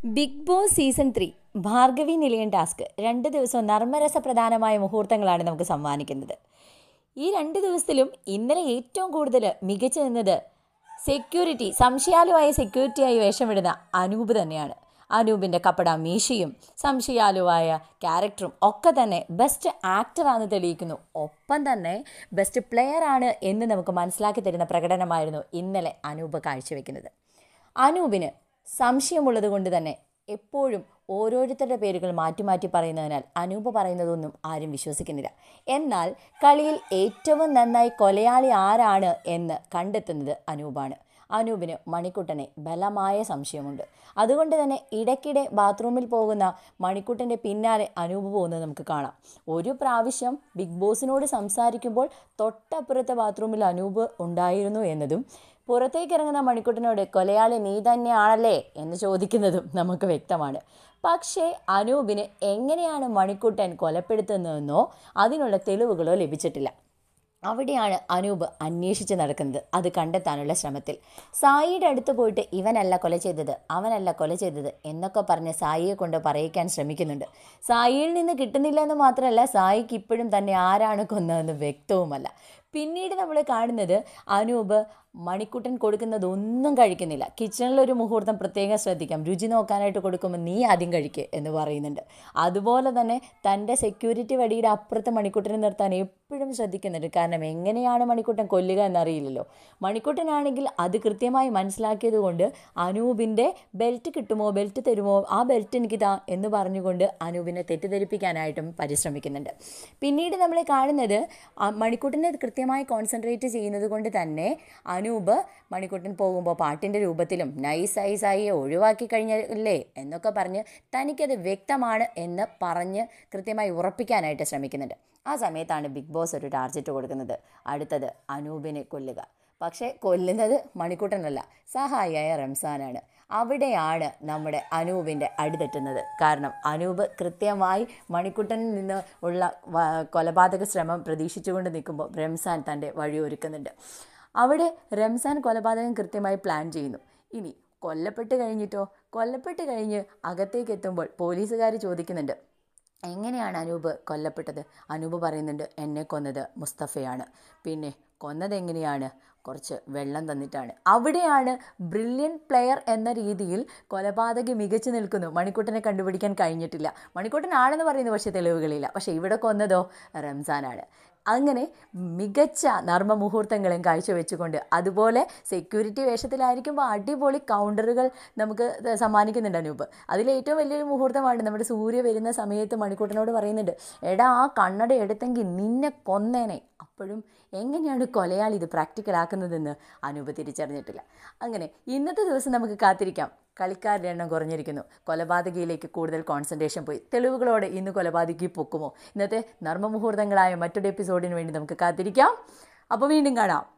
big boss season three Bhargavi Nilayam task രണ്ട് ദിവസവും നർമ്മരസപ്രധാനമായ മുഹൂർത്തങ്ങളാണ് നമുക്ക് സമ്മാനിക്കുന്നത് ഈ രണ്ട് ദിവസത്തിലും ഇന്നലെ ഏറ്റവും കൂടുതൽ മികച്ചു നിന്നത് സെക്യൂരിറ്റി സംശയാലുവായ സെക്യൂരിറ്റിയായി വേഷമിടുന്ന അനൂപ് തന്നെയാണ് അനൂപിൻ്റെ കപ്പട മീശയും സംശയാലുവായ ക്യാരക്ടറും ഒക്കെ തന്നെ ബെസ്റ്റ് ആക്ടറാണെന്ന് തെളിയിക്കുന്നു ഒപ്പം തന്നെ ബെസ്റ്റ് പ്ലെയർ ആണ് എന്ന് നമുക്ക് മനസ്സിലാക്കി തരുന്ന പ്രകടനമായിരുന്നു ഇന്നലെ അനൂപ് കാഴ്ചവെക്കുന്നത് അനൂപിന് സംശയമുള്ളത് കൊണ്ട് തന്നെ എപ്പോഴും ഓരോരുത്തരുടെ പേരുകൾ മാറ്റി മാറ്റി പറയുന്നതിനാൽ അനൂപ് പറയുന്നതൊന്നും ആരും വിശ്വസിക്കുന്നില്ല എന്നാൽ കളിയിൽ ഏറ്റവും നന്നായി കൊലയാളി ആരാണ് എന്ന് കണ്ടെത്തുന്നത് അനൂപാണ് അനൂപിന് മണിക്കുട്ടനെ ബലമായ സംശയമുണ്ട് അതുകൊണ്ട് തന്നെ ഇടയ്ക്കിടെ ബാത്റൂമിൽ പോകുന്ന മണിക്കുട്ടൻ്റെ പിന്നാലെ അനൂപ് പോകുന്നത് നമുക്ക് കാണാം ഒരു പ്രാവശ്യം ബിഗ് ബോസിനോട് സംസാരിക്കുമ്പോൾ തൊട്ടപ്പുറത്തെ ബാത്റൂമിൽ അനൂപ് ഉണ്ടായിരുന്നു എന്നതും പുറത്തേക്ക് ഇറങ്ങുന്ന മണിക്കുട്ടനോട് കൊലയാളി നീ തന്നെയാണല്ലേ എന്ന് ചോദിക്കുന്നതും നമുക്ക് വ്യക്തമാണ് പക്ഷേ അനൂപിന് എങ്ങനെയാണ് മണിക്കുട്ടൻ കൊലപ്പെടുത്തുന്നതെന്നോ അതിനുള്ള തെളിവുകളോ ലഭിച്ചിട്ടില്ല അവിടെയാണ് അനൂപ് അന്വേഷിച്ച് നടക്കുന്നത് അത് കണ്ടെത്താനുള്ള ശ്രമത്തിൽ സായിയുടെ അടുത്ത് പോയിട്ട് ഇവനല്ല കൊല ചെയ്തത് അവനല്ല കൊല ചെയ്തത് എന്നൊക്കെ പറഞ്ഞ് സായിയെ കൊണ്ട് പറയിക്കാൻ ശ്രമിക്കുന്നുണ്ട് സായിയിൽ നിന്ന് കിട്ടുന്നില്ല എന്ന് മാത്രമല്ല സായിക്ക് ഇപ്പോഴും തന്നെ ആരാണ് കൊന്നതെന്ന് വ്യക്തവുമല്ല പിന്നീട് നമ്മൾ കാണുന്നത് അനൂപ് മണിക്കുട്ടൻ കൊടുക്കുന്നതൊന്നും കഴിക്കുന്നില്ല കിച്ചണിലൊരു മുഹൂർത്തം പ്രത്യേകം ശ്രദ്ധിക്കാം രുചി നോക്കാനായിട്ട് കൊടുക്കുമ്പോൾ നീ ആദ്യം കഴിക്കുക എന്ന് പറയുന്നുണ്ട് അതുപോലെ തന്നെ തൻ്റെ സെക്യൂരിറ്റി വടിയുടെ അപ്പുറത്ത് മണിക്കുട്ടനെ നിർത്താൻ എപ്പോഴും ശ്രദ്ധിക്കുന്നുണ്ട് കാരണം എങ്ങനെയാണ് മണിക്കുട്ടൻ കൊല്ലുക എന്നറിയില്ലല്ലോ മണിക്കുട്ടനാണെങ്കിൽ അത് കൃത്യമായി മനസ്സിലാക്കിയത് കൊണ്ട് അനൂപിൻ്റെ ബെൽറ്റ് കിട്ടുമോ ബെൽറ്റ് തരുമോ ആ ബെൽറ്റ് എനിക്ക് താ എന്ന് പറഞ്ഞുകൊണ്ട് അനൂപിനെ തെറ്റിദ്ധരിപ്പിക്കാനായിട്ടും പരിശ്രമിക്കുന്നുണ്ട് പിന്നീട് നമ്മൾ കാണുന്നത് മണിക്കുട്ടനെ കൃത്യമായി കോൺസെൻട്രേറ്റ് ചെയ്യുന്നത് കൊണ്ട് തന്നെ അനൂപ് മണിക്കുട്ടൻ പോകുമ്പോൾ പാട്ടിൻ്റെ രൂപത്തിലും നൈസ് ഐസായി ഒഴിവാക്കി കഴിഞ്ഞല്ലേ എന്നൊക്കെ പറഞ്ഞ് തനിക്കത് വ്യക്തമാണ് എന്ന് പറഞ്ഞ് കൃത്യമായി ഉറപ്പിക്കാനായിട്ട് ശ്രമിക്കുന്നുണ്ട് ആ സമയത്താണ് ബിഗ് ബോസ് ഒരു ടാർജറ്റ് കൊടുക്കുന്നത് അടുത്തത് അനൂപിനെ കൊല്ലുക പക്ഷേ കൊല്ലുന്നത് മണിക്കുട്ടനല്ല സഹായിയായ റംസാനാണ് അവിടെയാണ് നമ്മുടെ അനൂപിൻ്റെ അടിതെറ്റുന്നത് കാരണം അനൂപ് കൃത്യമായി മണിക്കുട്ടനിൽ നിന്ന് ഉള്ള കൊലപാതക ശ്രമം പ്രതീക്ഷിച്ചുകൊണ്ട് നിൽക്കുമ്പോൾ റംസാൻ തൻ്റെ വഴിയൊരുക്കുന്നുണ്ട് അവിടെ റംസാൻ കൊലപാതകം കൃത്യമായി പ്ലാൻ ചെയ്യുന്നു ഇനി കൊല്ലപ്പെട്ട് കഴിഞ്ഞിട്ടോ കൊല്ലപ്പെട്ട് കഴിഞ്ഞ് അകത്തേക്ക് എത്തുമ്പോൾ പോലീസുകാർ ചോദിക്കുന്നുണ്ട് എങ്ങനെയാണ് അനൂപ് കൊല്ലപ്പെട്ടത് അനൂപ് പറയുന്നുണ്ട് എന്നെ കൊന്നത് മുസ്തഫയാണ് പിന്നെ കൊന്നത് എങ്ങനെയാണ് കുറച്ച് വെള്ളം തന്നിട്ടാണ് അവിടെയാണ് ബ്രില്യൻ പ്ലെയർ എന്ന രീതിയിൽ കൊലപാതകി മികച്ചു നിൽക്കുന്നു മണിക്കുട്ടനെ കണ്ടുപിടിക്കാൻ കഴിഞ്ഞിട്ടില്ല മണിക്കുട്ടനാണെന്ന് പറയുന്നു പക്ഷേ തെളിവുകളില്ല പക്ഷേ ഇവിടെ കൊന്നതോ റംസാനാണ് അങ്ങനെ മികച്ച നർമ്മ മുഹൂർത്തങ്ങളും കാഴ്ചവെച്ചുകൊണ്ട് അതുപോലെ സെക്യൂരിറ്റി വേഷത്തിലായിരിക്കുമ്പോൾ അടിപൊളി കൗണ്ടറുകൾ നമുക്ക് സമ്മാനിക്കുന്നുണ്ട് അനൂപ് അതിലേറ്റവും വലിയൊരു മുഹൂർത്തമാണ് നമ്മുടെ സൂര്യ വരുന്ന സമയത്ത് മണിക്കൂട്ടനോട് പറയുന്നുണ്ട് എടാ ആ കണ്ണട എടുത്തെങ്കിൽ നിന്നെ കൊന്നേനെ അപ്പോഴും എങ്ങനെയാണ് കൊലയാളി ഇത് പ്രാക്ടിക്കലാക്കുന്നതെന്ന് അനൂപ് തിരിച്ചറിഞ്ഞിട്ടില്ല അങ്ങനെ ഇന്നത്തെ ദിവസം നമുക്ക് കാത്തിരിക്കാം കളിക്കാരുടെ എണ്ണം കുറഞ്ഞിരിക്കുന്നു കൊലപാതകയിലേക്ക് കൂടുതൽ കോൺസെൻട്രേഷൻ പോയി തെളിവുകളോടെ ഇന്ന് കൊലപാതകി പൊക്കുമോ ഇന്നത്തെ നർമ്മമുഹൂർത്തങ്ങളായ മറ്റൊരു എപ്പിസോഡിന് വേണ്ടി നമുക്ക് കാത്തിരിക്കാം അപ്പോൾ വീണ്ടും കാണാം